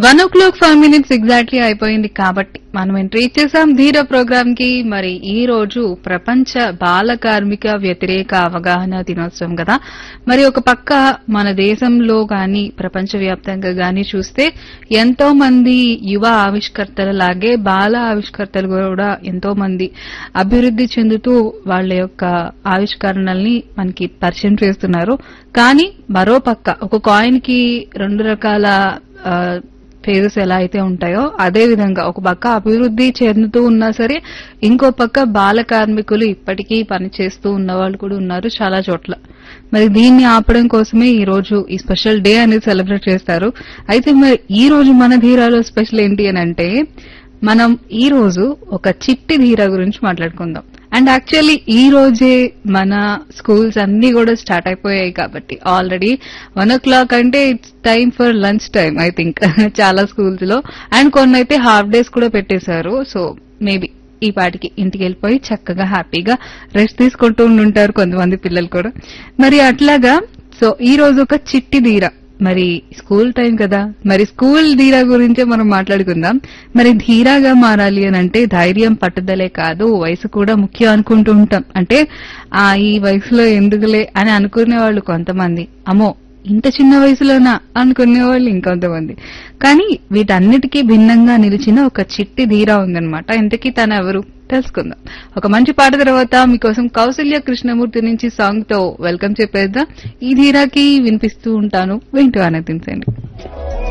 one o'clock five minutes exactly అయిపోయింది కాబట్టి మనం ఎంట్రీ ఇచ్చేసాం ధీర ప్రోగ్రామ్ కి మరి ఈ రోజు ప్రపంచ బాల కార్మిక వ్యతిరేక అవగాహన దినోత్సవం కదా మరి ఒక పక్క మన దేశంలో గాని ప్రపంచ వ్యాప్తంగా గాని చూస్తే ఎంతో మంది యువ ఆవిష్కర్తల లాగే బాల ఆవిష్కర్తలు కూడా ఎంతో మంది అభివృద్ధి చెందుతూ వాళ్ళ యొక్క ఆవిష్కరణల్ని మనకి పరిచయం చేస్తున్నారు కానీ మరో పక్క ఒక కాయిన్ కి రెండు రకాల ఆ, ఫేజెస్ ఎలా అయితే ఉంటాయో అదే విధంగా ఒక పక్క అభివృద్ధి చెందుతూ ఉన్నా సరే ఇంకో పక్క బాల కార్మికులు ఇప్పటికీ పనిచేస్తూ ఉన్న వాళ్ళు కూడా ఉన్నారు చాలా చోట్ల మరి దీన్ని ఆపడం కోసమే ఈ రోజు ఈ స్పెషల్ డే అనేది సెలబ్రేట్ చేస్తారు అయితే మరి ఈ రోజు మన ధీరాలో స్పెషల్ ఏంటి అని అంటే మనం ఈ రోజు ఒక చిట్టి ధీర గురించి మాట్లాడుకుందాం అండ్ యాక్చువల్లీ ఈ రోజే మన స్కూల్స్ అన్ని కూడా స్టార్ట్ అయిపోయాయి కాబట్టి ఆల్రెడీ వన్ ఓ క్లాక్ అంటే it's time for lunch time I think చాలా స్కూల్స్ లో అండ్ కొన్ని అయితే హాఫ్ డేస్ కూడా పెట్టేశారు సో మేబీ ఈ పాటికి ఇంటికి వెళ్ళిపోయి చక్కగా హ్యాపీగా రెస్ట్ తీసుకుంటూ ఉంటారు కొంతమంది పిల్లలు కూడా మరి అట్లాగా సో ఈ రోజు ఒక చిట్టి ధీర మరి స్కూల్ టైం కదా మరి స్కూల్ ధీరా గురించే మనం మాట్లాడుకుందాం మరి ధీరాగా మారాలి అని అంటే ధైర్యం పట్టుదలే కాదు వయసు కూడా ముఖ్యం అనుకుంటూ ఉంటాం అంటే ఆ ఈ వయసులో ఎందుకులే అని అనుకునే వాళ్ళు కొంతమంది అమ్మో ఇంత చిన్న వయసులోనా అనుకునే వాళ్ళు ఇంకొంతమంది కానీ వీటన్నిటికీ భిన్నంగా నిలిచిన ఒక చిట్టి ధీరా ఉందన్నమాట ఇంతకీ తను ఎవరు తెలుసుకుందాం ఒక మంచి పాట తర్వాత మీకోసం కౌసల్య కృష్ణమూర్తి నుంచి సాంగ్ తో వెల్కమ్ చెప్పేద్దాం ఈ ధీరాకి వినిపిస్తూ ఉంటాను వింటూ ఆనందించండి